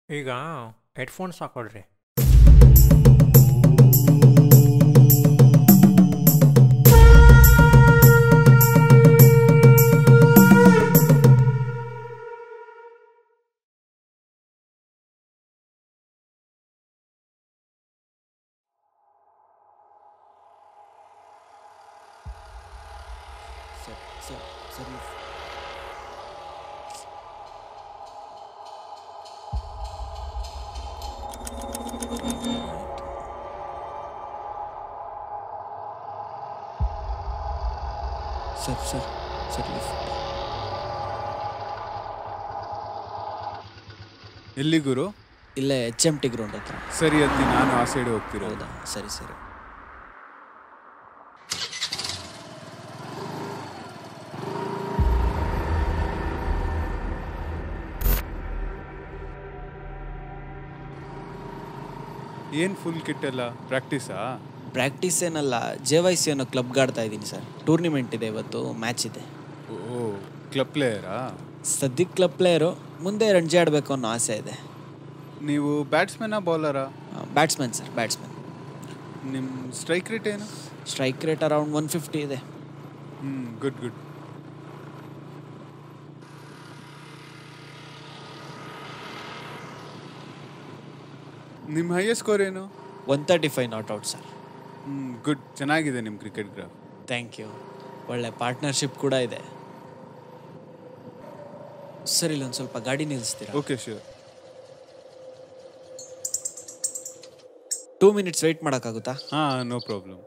ಈಗ ಹೆಡ್ಫೋನ್ಸ್ ಹಾಕೊಳ್ರಿ sir sir ಸರಿ ಸರ್ ಸರ್ ಸರ್ ಲಿಫ್ಟ್ ಎಲ್ಲಿ ಗುರು ಇಲ್ಲೇ ಎಚ್ ಎಮ್ ಟಿ ಗ್ರೌಂಡ್ ಹತ್ರ ಸರಿ ಅತ್ತಿ ನಾನು ಆ ಸೈಡ್ ಹೋಗ್ತಿರೋದು ಹೌದಾ ಸರಿ ಸರಿ ಏನು ಫುಲ್ ಕಿಟ್ ಎಲ್ಲ ಪ್ರಾಕ್ಟೀಸಾ ಪ್ರಾಕ್ಟೀಸ್ ಏನಲ್ಲ ಜೆ ವೈ ಸಿ ಅನ್ನೋ ಕ್ಲಬ್ಗೆ ಆಡ್ತಾ ಇದ್ದೀನಿ ಸರ್ ಟೂರ್ನಿಮೆಂಟ್ ಇದೆ ಇವತ್ತು ಮ್ಯಾಚ್ ಇದೆ ಓ ಕ್ಲಬ್ ಪ್ಲೇಯರಾ ಸದ್ಯಕ್ಕೆ ಕ್ಲಬ್ ಪ್ಲೇಯರು ಮುಂದೆ ರಣಜಿ ಆಡಬೇಕು ಅನ್ನೋ ಆಸೆ ಇದೆ ನೀವು ಬ್ಯಾಟ್ಸ್ಮನ್ನ ಬೌಲರಾ ಬ್ಯಾಟ್ಸ್ಮನ್ ಸರ್ ಬ್ಯಾಟ್ಸ್ಮನ್ ನಿಮ್ಮ ಸ್ಟ್ರೈಕ್ ರೇಟ್ ಏನು strike rate around one fifty ಇದೆ ಹ್ಞೂ ಗುಡ್ ಗುಡ್ ನಿಮ್ಮ ಹೈಯೆಸ್ಟ್ ಸ್ಕೋರ್ ಏನು one thirty five not out sir ಹ್ಞೂ ಗುಡ್ ಚೆನ್ನಾಗಿದೆ ನಿಮ್ಮ ಕ್ರಿಕೆಟ್ ಗ್ರಾಫ್ ಥ್ಯಾಂಕ್ ಯು ಒಳ್ಳೆ ಪಾರ್ಟ್ನರ್ಶಿಪ್ ಕೂಡ ಇದೆ ಸರ್ ಇಲ್ಲೊಂದು ಸ್ವಲ್ಪ ಗಾಡಿ ನಿಲ್ಲಿಸ್ತೀರಾ okay sure two minutes wait ಮಾಡೋಕ್ಕಾಗುತ್ತಾ ಹಾಂ ನೋ ಪ್ರಾಬ್ಲಮ್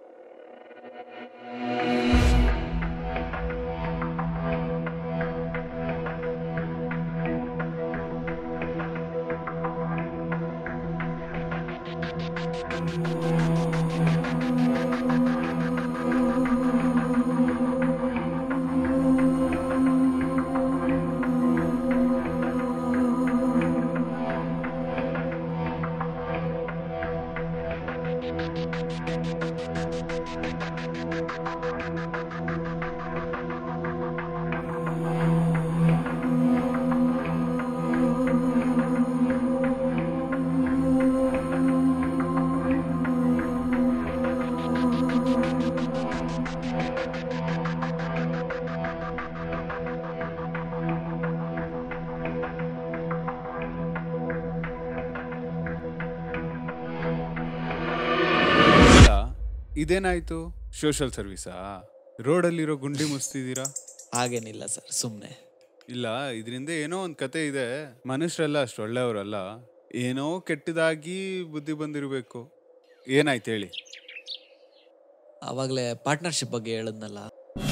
ಇಲ್ಲ ಇದೇನಾಯ್ತು ಸೋಷಲ್ ಸರ್ವಿಸಾ ರೋಡಲ್ಲಿರೋ ಗುಂಡಿ ಮುಸ್ತಿದ್ದೀರಾ ಹಾಗೇನಿಲ್ಲ ಸರ್ ಸುಮ್ಮನೆ ಇಲ್ಲ ಇದರಿಂದ ಏನೋ ಒಂದು ಕತೆ ಇದೆ ಮನುಷ್ಯರೆಲ್ಲ ಅಷ್ಟು ಒಳ್ಳೆಯವರಲ್ಲ ಏನೋ ಕೆಟ್ಟದಾಗಿ ಬುದ್ಧಿ ಬಂದಿರಬೇಕು ಏನಾಯ್ತು ಹೇಳಿ ಆವಾಗಲೇ ಪಾರ್ಟ್ನರ್ಶಿಪ್ ಬಗ್ಗೆ ಹೇಳಿದ್ನಲ್ಲ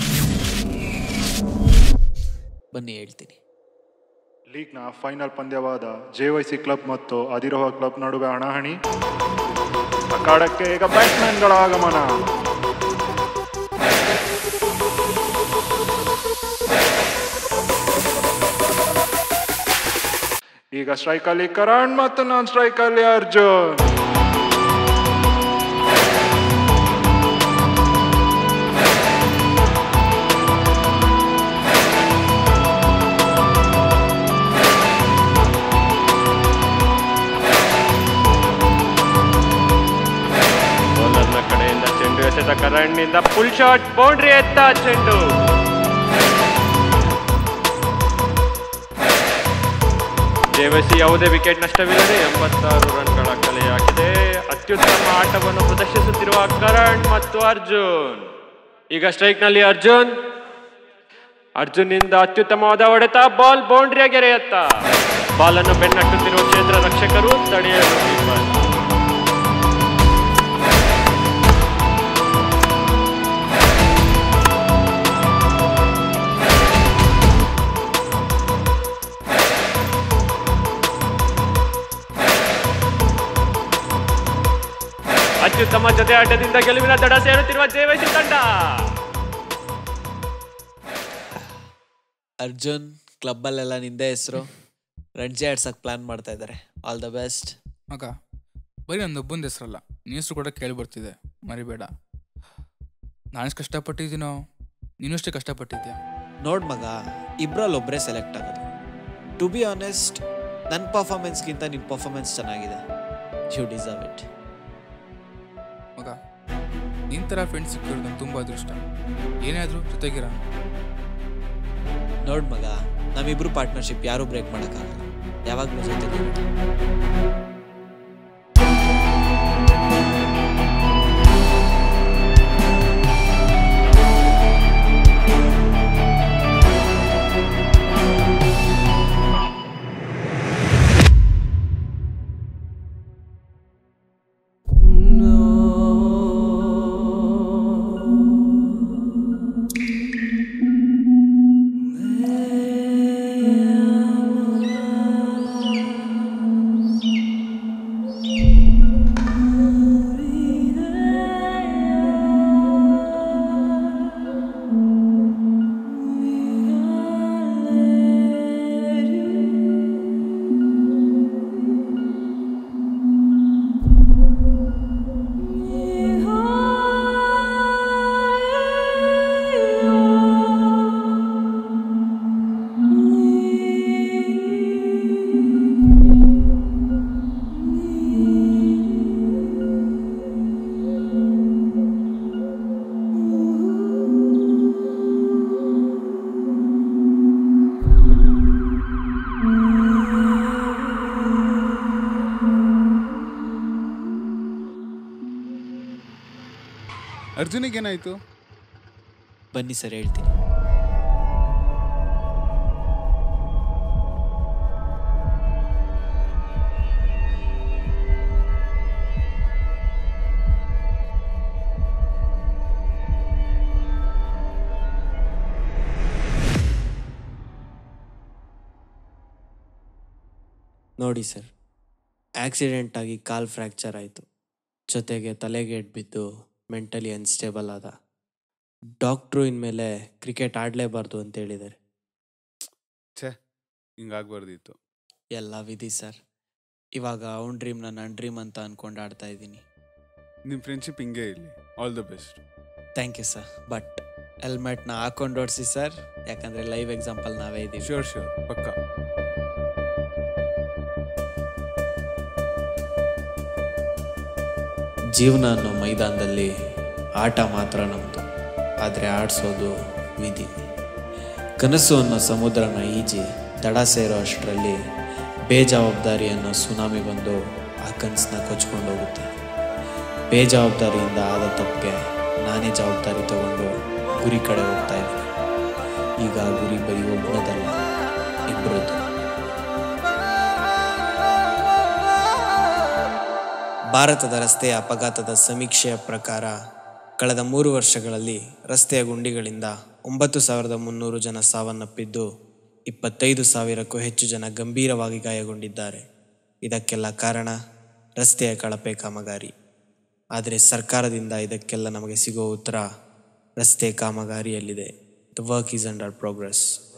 ಬನ್ನಿ ಹೇಳ್ತೀನಿ ಲೀಗ್ನ ಫೈನಲ್ ಪಂದ್ಯವಾದ ಜೆವೈಸಿ ಕ್ಲಬ್ ಮತ್ತು ಅದಿರೋಹ ಕ್ಲಬ್ ನಡುವೆ ಹಣಾಹಣಿ ಅಖಾಡಕ್ಕೆ ಈಗ ಬ್ಯಾಟ್ಸ್ಮನ್ಗಳ ಆಗಮನ ಈಗ ಸ್ಟ್ರೈಕ್ ಅಲ್ಲಿ ಕರಣ್ ಮತ್ತು ನಾನ್ ಸ್ಟ್ರೈಕ್ ಅಲ್ಲಿ ಅರ್ಜುನ್ ಬೌಲರ್ನ ಕಡೆಯಿಂದ ಚೆಂಡು ಎಸೆದ ಕರಣ್ನಿಂದ ಫುಲ್ ಶಾಟ್ ಬೌಂಡ್ರಿ ಎತ್ತ ಚೆಂಡು ದೇವಸಿ ಯಾವುದೇ ವಿಕೆಟ್ ನಷ್ಟವಿಲ್ಲದೆ ಎಂಬತ್ತಾರು ರನ್ಗಳ ಕಲೆ ಹಾಕಿದೆ ಅತ್ಯುತ್ತಮ ಆಟವನ್ನು ಪ್ರದರ್ಶಿಸುತ್ತಿರುವ ಕರಣ್ ಮತ್ತು ಅರ್ಜುನ್ ಈಗ ಸ್ಟ್ರೈಕ್ನಲ್ಲಿ ಅರ್ಜುನ್ ಅರ್ಜುನ್ನಿಂದ ಅತ್ಯುತ್ತಮವಾದ ಹೊಡೆತ ಬಾಲ್ ಬೌಂಡ್ರಿಯ ಗೆರೆಯತ್ತ ಬಾಲ್ ಅನ್ನು ಬೆನ್ನಟ್ಟುತ್ತಿರುವ ಕ್ಷೇತ್ರ ರಕ್ಷಕರು ತಡೆಯಲು ವಿಫಲ. ಅತ್ಯುತ್ತಮ ಜೊತೆ ಆಟದಿಂದ ಗೆಲುವಿನ ದಡ ಸೇರುತ್ತಿರುವ ಜೇವೈಸಿ ತಂಡ ಅರ್ಜುನ್ ಕ್ಲಬ್ಬಲ್ಲೆಲ್ಲ ನಿಂದೆ ಹೆಸರು ರಣಜಿ ಆಡ್ಸಕ್ಕೆ ಪ್ಲಾನ್ ಮಾಡ್ತಾ ಇದ್ದಾರೆ ಆಲ್ ದ ಬೆಸ್ಟ್ ಮಗ ಬರೀ ನನ್ನ ಒಬ್ಬಂದು ಹೆಸರಲ್ಲ ನಿನ್ನ ಹೆಸರು ಕೂಡ ಕೇಳಿ ಬರ್ತಿದೆ ಮರಿಬೇಡ ನಾನೆಷ್ಟು ಕಷ್ಟಪಟ್ಟಿದ್ದೀನೋ ನೀನಷ್ಟೇ ಕಷ್ಟಪಟ್ಟಿದ್ಯಾ ನೋಡ್ ಮಗ ಇಬ್ರಲ್ಲಿ ಒಬ್ಬರೇ ಸೆಲೆಕ್ಟ್ ಆಗೋದು ಟು ಬಿ ಆನೆಸ್ಟ್ ನನ್ನ ಪರ್ಫಾರ್ಮೆನ್ಸ್ಗಿಂತ ನಿನ್ನ ಪರ್ಫಾರ್ಮೆನ್ಸ್ ಚೆನ್ನಾಗಿದೆ ಯು ಡಿಸರ್ವ್ ಇಟ್ ಮಗ ನಿನ್ ಥರ ಫ್ರೆಂಡ್ಸ್ ಸಿಕ್ಕಿರೋದು ನಂಗೆ ತುಂಬ ಅದೃಷ್ಟ ಏನೇ ಆದರೂ ಜೊತೆಗಿರ ನೋಡ್ ಮಗ ನಮ್ಮಿಬ್ರು ಪಾರ್ಟ್ನರ್ಶಿಪ್ ಯಾರೂ ಬ್ರೇಕ್ ಮಾಡೋಕ್ಕಾಗಲ್ಲ ಯಾವಾಗಲೂ ಜೊತೆಗೆ ಅರ್ಜುನಿಗೆ ಏನಾಯ್ತು ಬನ್ನಿ ಸರ್ ಹೇಳ್ತೀನಿ ನೋಡಿ ಸರ್ ಆಕ್ಸಿಡೆಂಟ್ ಆಗಿ ಕಾಲ್ ಫ್ರ್ಯಾಕ್ಚರ್ ಆಯಿತು ಜೊತೆಗೆ ತಲೆಗೆ ಏಟ್ ಬಿದ್ದು ಮೆಂಟಲಿ ಅನ್ಸ್ಟೇಬಲ್ ಆದ ಡಾಕ್ಟ್ರು ಇನ್ಮೇಲೆ ಕ್ರಿಕೆಟ್ ಆಡಲೇಬಾರ್ದು ಅಂತ ಹೇಳಿದ್ದಾರೆ ಛೇ ಹಿಂಗಾಗ್ಬಾರ್ದಿತ್ತು ಎಲ್ಲ ವಿಧಿ ಸರ್ ಇವಾಗ ಅವ್ನ ಡ್ರೀಮ್ನ ನನ್ನ ಡ್ರೀಮ್ ಅಂತ ಅನ್ಕೊಂಡು ಆಡ್ತಾ ಇದ್ದೀನಿ ನಿಮ್ಮ ಫ್ರೆಂಡ್ಶಿಪ್ ಹಿಂಗೆ ಇರಲಿ all the best thank you sir but ಹೆಲ್ಮೆಟ್ನ ಹಾಕೊಂಡು ಓಡಿಸಿ ಸರ್ ಯಾಕಂದರೆ ಲೈವ್ ಎಕ್ಸಾಂಪಲ್ ನಾವೇ ಇದ್ದೀವಿ ಶ್ಯೂರ್ ಶ್ಯೂರ್ ಪಕ್ಕ ಜೀವನ ಅನ್ನೋ ಮೈದಾನದಲ್ಲಿ ಆಟ ಮಾತ್ರ ನಮ್ಮದು ಆದರೆ ಆಡಿಸೋದು ವಿಧಿ ಕನಸು ಅನ್ನೋ ಸಮುದ್ರನ ಈಜಿ ದಡ ಸೇರೋ ಅಷ್ಟರಲ್ಲಿ ಬೇಜವಾಬ್ದಾರಿ ಅನ್ನೋ ಸುನಾಮಿ ಬಂದು ಆ ಕನಸನ್ನ ಕೊಚ್ಕೊಂಡು ಹೋಗುತ್ತೆ ಬೇಜವಾಬ್ದಾರಿಯಿಂದ ಆದ ತಪ್ಪಿಗೆ ನಾನೇ ಜವಾಬ್ದಾರಿ ತಗೊಂಡು ಗುರಿ ಕಡೆ ಹೋಗ್ತಾ ಇದ್ದೆ ಈಗ ಆ ಗುರಿ ಬರೀ ಒಬ್ಬನದಲ್ಲ ಇಬ್ಬರದ್ದು ಭಾರತದ ರಸ್ತೆಯ ಅಪಘಾತದ ಸಮೀಕ್ಷೆಯ ಪ್ರಕಾರ ಕಳೆದ ಮೂರು ವರ್ಷಗಳಲ್ಲಿ ರಸ್ತೆಯ ಗುಂಡಿಗಳಿಂದ ಒಂಬತ್ತು ಸಾವಿರದ ಮುನ್ನೂರು ಜನ ಸಾವನ್ನಪ್ಪಿದ್ದು ಇಪ್ಪತ್ತೈದು ಸಾವಿರಕ್ಕೂ ಹೆಚ್ಚು ಜನ ಗಂಭೀರವಾಗಿ ಗಾಯಗೊಂಡಿದ್ದಾರೆ ಇದಕ್ಕೆಲ್ಲ ಕಾರಣ ರಸ್ತೆಯ ಕಳಪೆ ಕಾಮಗಾರಿ ಆದರೆ ಸರ್ಕಾರದಿಂದ ಇದಕ್ಕೆಲ್ಲ ನಮಗೆ ಸಿಗೋ ಉತ್ತರ ರಸ್ತೆ ಕಾಮಗಾರಿಯಲ್ಲಿದೆ the work is under progress